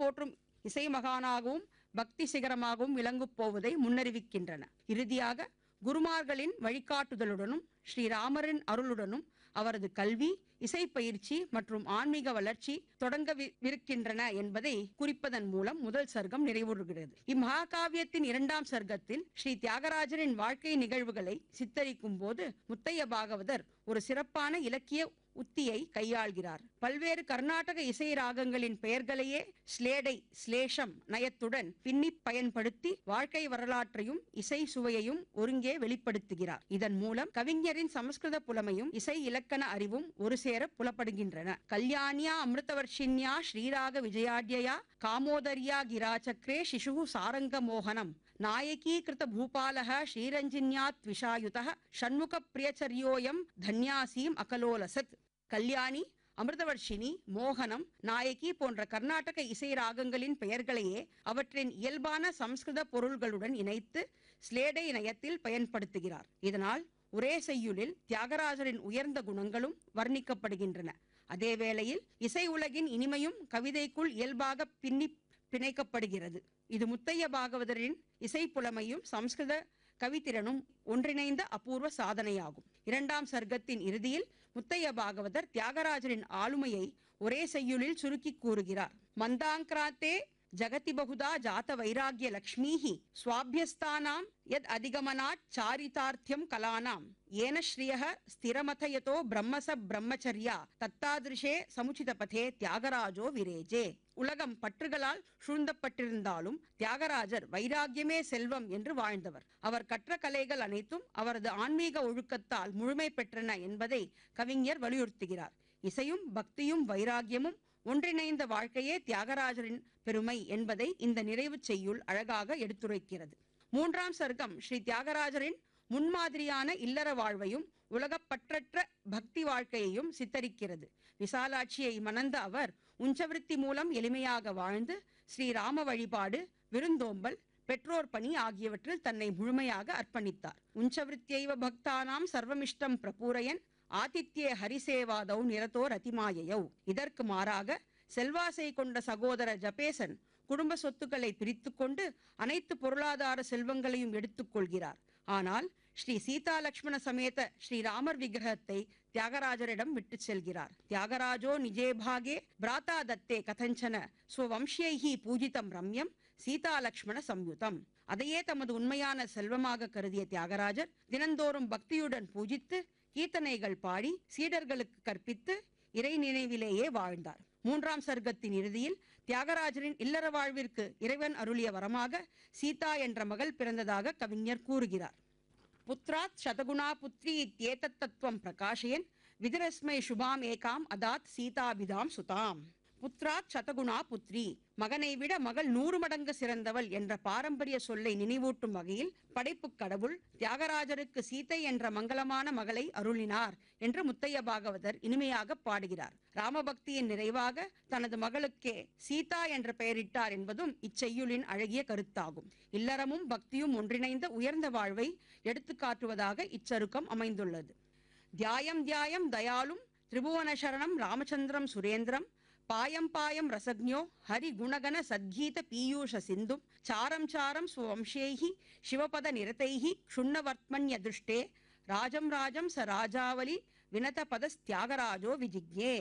போற்றும் இசை மகானாகவும் பக்தி சிகரமாகவும் விளங்கப் போவதை முன்னறிவிக்கின்றன இறுதியாக குருமார்களின் வழிகாட்டுதலுடனும் ஸ்ரீராமரின் அருளுடனும் அவரது கல்வி இசை பயிற்சி மற்றும் ஆன்மீக வளர்ச்சி தொடங்கவிருக்கின்றன என்பதை குறிப்பதன் மூலம் முதல் சர்க்கம் நிறைவுறுகிறது இம்மகாகாவியத்தின் இரண்டாம் சர்க்கத்தில் ஸ்ரீ தியாகராஜரின் வாழ்க்கை நிகழ்வுகளை சித்தரிக்கும் போது முத்தைய பாகவதர் ஒரு சிறப்பான இலக்கிய உத்தியை கையாள்கிறார் பல்வேறு கர்நாடக இசை ராகங்களின் பெயர்களையே ஸ்லேடை ஸ்லேஷம் நயத்துடன் பின்னி பயன்படுத்தி வாழ்க்கை வரலாற்றையும் இசை சுவையையும் ஒருங்கே வெளிப்படுத்துகிறார் இதன் மூலம் கவிஞரின் சமஸ்கிருத புலமையும் இசை இலக்கண அறிவும் ஒரு சேர புலப்படுகின்றன கல்யாணியா அமிர்தவர்ஷின்யா ஸ்ரீராக விஜயாட்யயா காமோதர்யா கிராச்சக்ரே சிசு சாரங்க மோகனம் நாயகீ கிருத பூபாலः ஸ்ரீரஞ்சின்யாத் விஷாயுதः ஷண்முக பிரியச்சரியோயம் தன்யாசீம் அகலோலசத் கல்யாணி அமிர்தவர்ஷினி மோகனம் நாயகி போன்ற கர்நாடக இசை ராகங்களின் பெயர்களையே அவற்றின் இயல்பான சம்ஸ்கிருத பொருள்களுடன் இணைத்து ஸ்லேடை நயத்தில் பயன்படுத்துகிறார் இதனால் ஒரே செய்யுளில் தியாகராஜரின் உயர்ந்த குணங்களும் வர்ணிக்கப்படுகின்றன அதே வேளையில் இசை உலகின் இனிமையும் கவிதைக்குள் இயல்பாக பின்னி பிணைக்கப்படுகிறது இது முத்தைய பாகவதரின் இசை புலமையும் சம்ஸ்கிருத கவித்திறனும் ஒன்றிணைந்த அபூர்வ சாதனையாகும் இரண்டாம் சர்க்கத்தின் இறுதியில் முத்தைய பாகவதர் தியாகராஜரின் ஆளுமையை ஒரே செய்யுளில் சுருக்கி கூறுகிறார் மந்தாங்கிராத்தே ஜகதி பகுதா ஜாத வைராகிய லக்ஷ்மீஹி ஸ்வாபியஸ்தானாம் யத் அதிகமனாட் சாரிதார்த்தியம் கலானாம் ஏன ஸ்ரீயः ஸ்திரமதயதோ பிரம்மச பிரம்மச்சர்யா தத்தாதிருஷே சமுச்சித பதே தியாகராஜோ விரேஜே உலகம் பற்றுகளால் சூழ்ந்தப்பட்டிருந்தாலும் தியாகராஜர் வைராகியமே செல்வம் என்று வாழ்ந்தவர் அவர் கற்ற கலைகள் அனைத்தும் அவரது ஆன்மீக ஒழுக்கத்தால் முழுமை பெற்றன என்பதை கவிஞர் வலியுறுத்துகிறார் இசையும் பக்தியும் வைராகியமும் ஒன்றிணைந்த வாழ்க்கையே தியாகராஜரின் பெருமை என்பதை இந்த நிறைவுச் செய்யுள் அழகாக எடுத்துரைக்கிறது மூன்றாம் சர்க்கம் ஸ்ரீ தியாகராஜரின் முன்மாதிரியான இல்லற வாழ்வையும் உலகப்பற்றற்ற பக்தி வாழ்க்கையையும் சித்தரிக்கிறது விசாலாட்சியை மணந்த அவர் உஞ்சவிருத்தி மூலம் எளிமையாக வாழ்ந்து ஸ்ரீராம வழிபாடு விருந்தோம்பல் பெற்றோர் பணி ஆகியவற்றில் தன்னை முழுமையாக அர்ப்பணித்தார் உஞ்சவிருத்தியைவ பக்தானாம் சர்வமிஷ்டம் பிரபூரயன் ஆதித்யே ஹரிசேவாதௌ நிரதோ ரதிமாயையௌ இதற்கு மாறாக செல்வாசை கொண்ட சகோதர ஜபேசன் குடும்ப சொத்துக்களை பிரித்துக்கொண்டு அனைத்து பொருளாதார செல்வங்களையும் எடுத்துக்கொள்கிறார் ஆனால் ஸ்ரீ சீதா லக்ஷ்மண சமேத ஸ்ரீராமர் விக்கிரகத்தை தியாகராஜரிடம் விட்டு செல்கிறார் தியாகராஜோ நிஜே பாகே பிராதா தத்தே கதஞ்சன ஸ்வவம்சியைஹி பூஜிதம் ரம்யம் சீதா லக்ஷ்மண சம்யுதம் அதையே தமது உண்மையான செல்வமாக கருதிய தியாகராஜர் தினந்தோறும் பக்தியுடன் பூஜித்து கீர்த்தனைகள் பாடி சீடர்களுக்கு கற்பித்து இறை நினைவிலேயே வாழ்ந்தார் மூன்றாம் சர்க்கத்தின் இறுதியில் தியாகராஜரின் இல்லற வாழ்விற்கு இறைவன் அருளிய வரமாக சீதா என்ற மகள் பிறந்ததாக கவிஞர் கூறுகிறார் புத்ராத் சதகுணா புத்ரி இத்யேதத் தத்துவம் பிரகாஷயன் விதிரஸ்மை சுபாம் ஏகாம் அதாத் சீதாபிதாம் சுதாம் புத்ராத் சதகுணா புத்ரி மகனை விட மகள் நூறு மடங்கு சிறந்தவள் என்ற பாரம்பரிய சொல்லை நினைவூட்டும் வகையில் படைப்புக் கடவுள் தியாகராஜருக்கு சீதை என்ற மங்களமான மகளை அருளினார் என்று முத்தைய பாகவதர் இனிமையாக பாடுகிறார் ராமபக்தியின் நிறைவாக தனது மகளுக்கே சீதா என்ற பெயரிட்டார் என்பதும் இச்செய்யுளின் அழகிய கருத்தாகும் இல்லறமும் பக்தியும் ஒன்றிணைந்த உயர்ந்த வாழ்வை எடுத்துக்காட்டுவதாக இச்சருக்கம் அமைந்துள்ளது தியாயம் தியாயம் தயாலும் திரிபுவன சரணம் ராமச்சந்திரம் சுரேந்திரம் பாயம் பாயம் ரசக்ஞோ ஹரி குணகன சத்கீத பீயூஷ சிந்தும் சாரம் சாரம் ஸ்வம்சேஹி சிவபத நிரதைஹி க்ஷுண்ணவர்த்மன்ய திருஷ்டே ராஜம் ராஜம் ச ராஜாவலி வினத பதஸ்தியாகராஜோ விஜிக்ஞே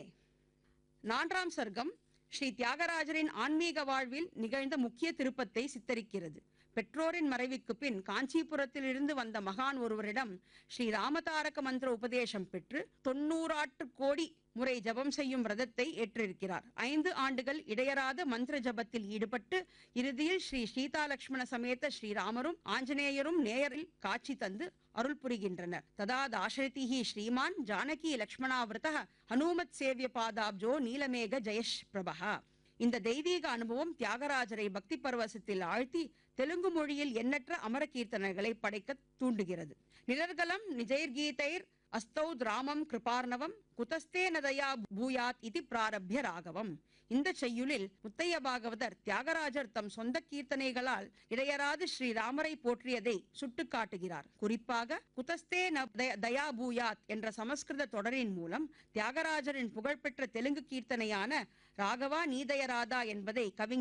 நான்காம் சர்க்கம் ஸ்ரீ தியாகராஜரின் ஆன்மீக வாழ்வில் நிகழ்ந்த முக்கிய திருப்பத்தை சித்தரிக்கிறது பெற்றோரின் மறைவுக்கு பின் காஞ்சிபுரத்திலிருந்து வந்த மகான் ஒருவரிடம் ஸ்ரீ ராமதாரக மந்திர உபதேசம் பெற்று தொண்ணூறாற்று கோடி முறை ஜபம் செய்யும் விரதத்தை ஏற்றிருக்கிறார் ஐந்து ஆண்டுகள் இடையறாத மந்திர ஜபத்தில் ஈடுபட்டு இறுதியில் ஸ்ரீ சீதா லக்ஷ்மண சமேத ஸ்ரீராமரும் ஆஞ்சநேயரும் நேயரில் காட்சி தந்து அருள் புரிகின்றனர் ததா தாசரதிஹி ஸ்ரீமான் ஜானகி லக்ஷ்மணாவிரத ஹனுமத் சேவிய பாதாப்ஜோ நீலமேக ஜெயஷ் பிரபா இந்த தெய்வீக அனுபவம் தியாகராஜரை பக்தி பரவசத்தில் ஆழ்த்தி தெலுங்கு மொழியில் எண்ணற்ற அமர கீர்த்தனைகளை படைக்க தூண்டுகிறது நிழற்கலம் நிஜைர்கீதைர் அஸ்தௌத் ராமம் கிருபார்ணவம் குதஸ்தே நதயா பூயாத் இது பிராரப்ய ராகவம் இந்த செய்யுளில் முத்தைய பாகவதர் தியாகராஜர் தம் சொந்த கீர்த்தனைகளால் இடையராது ஸ்ரீராமரை போற்றியதை சுட்டுக்காட்டுகிறார் குறிப்பாக குதஸ்தே ந தய- தயா பூயாத் என்ற சமஸ்கிருத தொடரின் மூலம் தியாகராஜரின் புகழ்பெற்ற தெலுங்கு கீர்த்தனையான ராகவா நீதயராதா என்பதை கவிஞர்